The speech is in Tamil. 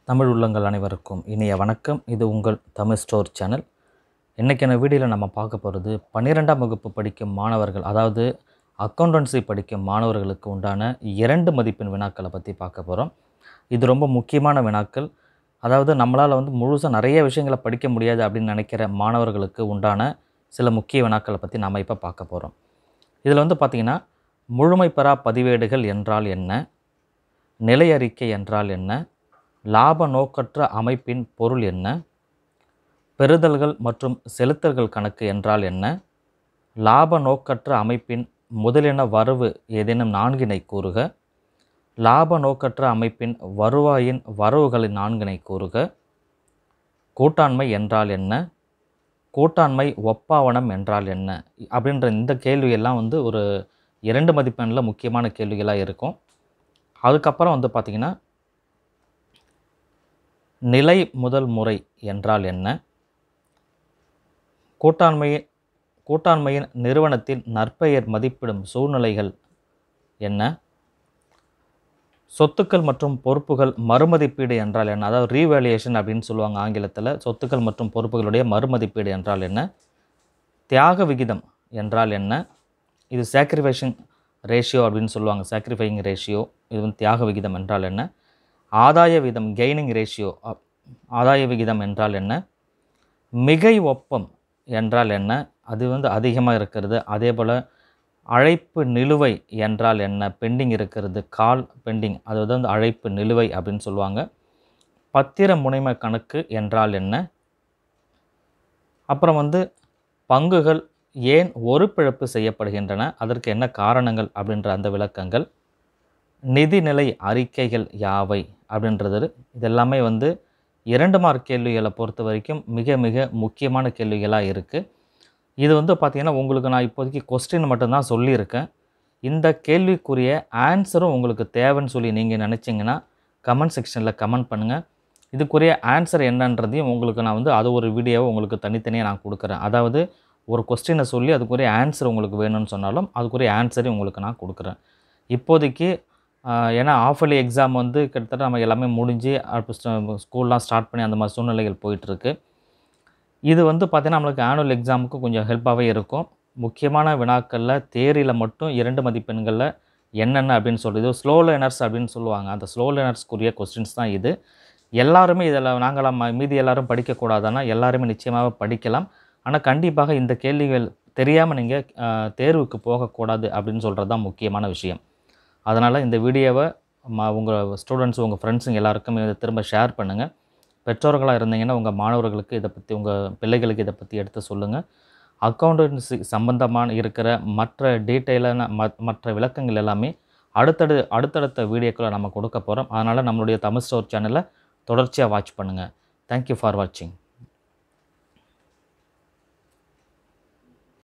தமிழ் உள்ளங்கள் அனைவருக்கும் இனிய வணக்கம் இது உங்கள் தமிழ் ஸ்டோர் சேனல் இன்றைக்கான வீடியோவில் நம்ம பார்க்க போகிறது பன்னிரெண்டாம் வகுப்பு படிக்கும் மாணவர்கள் அதாவது அக்கௌண்டன்சி படிக்கும் மாணவர்களுக்கு உண்டான இரண்டு மதிப்பெண் வினாக்களை பற்றி பார்க்க போகிறோம் இது ரொம்ப முக்கியமான வினாக்கள் அதாவது நம்மளால் வந்து முழுசாக நிறைய விஷயங்களை படிக்க முடியாது அப்படின்னு நினைக்கிற மாணவர்களுக்கு உண்டான சில முக்கிய வினாக்களை பற்றி நாம் இப்போ பார்க்க போகிறோம் இதில் வந்து பார்த்திங்கன்னா முழுமை பெறா பதிவேடுகள் என்றால் என்ன நிலை அறிக்கை என்றால் என்ன லாப நோக்கற்ற அமைப்பின் பொருள் என்ன பெறுதல்கள் மற்றும் செலுத்தல்கள் கணக்கு என்றால் என்ன லாப நோக்கற்ற அமைப்பின் முதலின வரவு ஏதேனும் நான்கினை கூறுக லாப நோக்கற்ற அமைப்பின் வருவாயின் வரவுகளின் நான்கினை கூறுக கூட்டாண்மை என்றால் என்ன கூட்டாண்மை ஒப்பாவனம் என்றால் என்ன அப்படின்ற இந்த கேள்வியெல்லாம் வந்து ஒரு இரண்டு மதிப்பெண்ணில் முக்கியமான கேள்விகளாக இருக்கும் அதுக்கப்புறம் வந்து பார்த்திங்கன்னா நிலை முதல் முறை என்றால் என்ன கூட்டாண்மை கூட்டாண்மையின் நிறுவனத்தின் நற்பெயர் மதிப்பிடும் சூழ்நிலைகள் என்ன சொத்துக்கள் மற்றும் பொறுப்புகள் மறுமதிப்பீடு என்றால் என்ன அதாவது ரீவேல்யூஷன் அப்படின்னு சொல்லுவாங்க ஆங்கிலத்தில் சொத்துக்கள் மற்றும் பொறுப்புகளுடைய மறுமதிப்பீடு என்றால் என்ன தியாக விகிதம் என்றால் என்ன இது சாக்ரிஃபைஷிங் ரேஷியோ அப்படின்னு சொல்லுவாங்க சாக்ரிஃபைங் ரேஷியோ இது வந்து தியாக விகிதம் என்றால் என்ன ஆதாய விகிதம் கெய்னிங் ரேஷியோ ஆதாய விகிதம் என்றால் என்ன மிகை ஒப்பம் என்றால் என்ன அது வந்து அதிகமாக இருக்கிறது அதே போல் அழைப்பு நிலுவை என்றால் என்ன பெண்டிங் இருக்கிறது கால் பெண்டிங் அது வந்து அழைப்பு நிலுவை அப்படின்னு சொல்லுவாங்க பத்திர முனைமை கணக்கு என்றால் என்ன அப்புறம் வந்து பங்குகள் ஏன் ஒரு பிழப்பு செய்யப்படுகின்றன அதற்கு என்ன காரணங்கள் அப்படின்ற அந்த விளக்கங்கள் நிதிநிலை அறிக்கைகள் யாவை அப்படின்றது இதெல்லாமே வந்து இரண்டு மார்க் கேள்விகளை பொறுத்த வரைக்கும் மிக மிக முக்கியமான கேள்விகளாக இருக்குது இது வந்து பார்த்திங்கன்னா உங்களுக்கு நான் இப்போதைக்கு கொஸ்டின் மட்டும்தான் சொல்லியிருக்கேன் இந்த கேள்விக்குரிய ஆன்சரும் உங்களுக்கு தேவைன்னு சொல்லி நீங்கள் நினச்சிங்கன்னா கமெண்ட் செக்ஷனில் கமெண்ட் பண்ணுங்கள் இதுக்குரிய ஆன்சர் என்னன்றதையும் உங்களுக்கு நான் வந்து அது ஒரு வீடியோவை உங்களுக்கு தனித்தனியாக நான் கொடுக்குறேன் அதாவது ஒரு கொஸ்டினை சொல்லி அதுக்குரிய ஆன்சர் உங்களுக்கு வேணும்னு சொன்னாலும் அதுக்குரிய ஆன்சரையும் உங்களுக்கு நான் கொடுக்குறேன் இப்போதைக்கு ஏன்னா ஆஃபலி எக்ஸாம் வந்து கிட்டத்தட்ட நம்ம எல்லாமே முடிஞ்சு அப்போ ஸ்கூல்லாம் ஸ்டார்ட் பண்ணி அந்த மாதிரி சூழ்நிலைகள் போயிட்டுருக்கு இது வந்து பார்த்திங்கன்னா நம்மளுக்கு ஆனுவல் எக்ஸாமுக்கு கொஞ்சம் ஹெல்ப்பாகவே இருக்கும் முக்கியமான வினாக்களில் தேரியில் மட்டும் இரண்டு மதிப்பெண்களில் என்னென்ன அப்படின்னு சொல்கிறது ஸ்லோ லேர்னர்ஸ் அப்படின்னு சொல்லுவாங்க அந்த ஸ்லோ லேர்னர்ஸ்க்குரிய கொஸ்டின்ஸ் தான் இது எல்லாருமே இதில் நாங்களாம் மீதி எல்லாரும் படிக்கக்கூடாதுன்னா எல்லாருமே நிச்சயமாக படிக்கலாம் ஆனால் கண்டிப்பாக இந்த கேள்விகள் தெரியாமல் நீங்கள் தேர்வுக்கு போகக்கூடாது அப்படின்னு சொல்கிறது தான் முக்கியமான விஷயம் அதனால் இந்த வீடியோவை ம உங்கள் ஸ்டூடெண்ட்ஸ் உங்கள் ஃப்ரெண்ட்ஸுங்க எல்லாருக்கும் இதை திரும்ப ஷேர் பண்ணுங்கள் பெற்றோர்களாக இருந்தீங்கன்னா உங்கள் மாணவர்களுக்கு இதை பற்றி உங்கள் பிள்ளைகளுக்கு இதை பற்றி எடுத்து சொல்லுங்கள் அக்கௌண்டன்சி சம்பந்தமான இருக்கிற மற்ற டீட்டெயிலான ம மற்ற விளக்கங்கள் எல்லாமே அடுத்தடு அடுத்தடுத்த வீடியோக்களை நம்ம கொடுக்க போகிறோம் அதனால் நம்மளுடைய தமிழ் ஸ்டோர் சேனலை தொடர்ச்சியாக வாட்ச் பண்ணுங்கள் தேங்க்யூ ஃபார் வாட்சிங்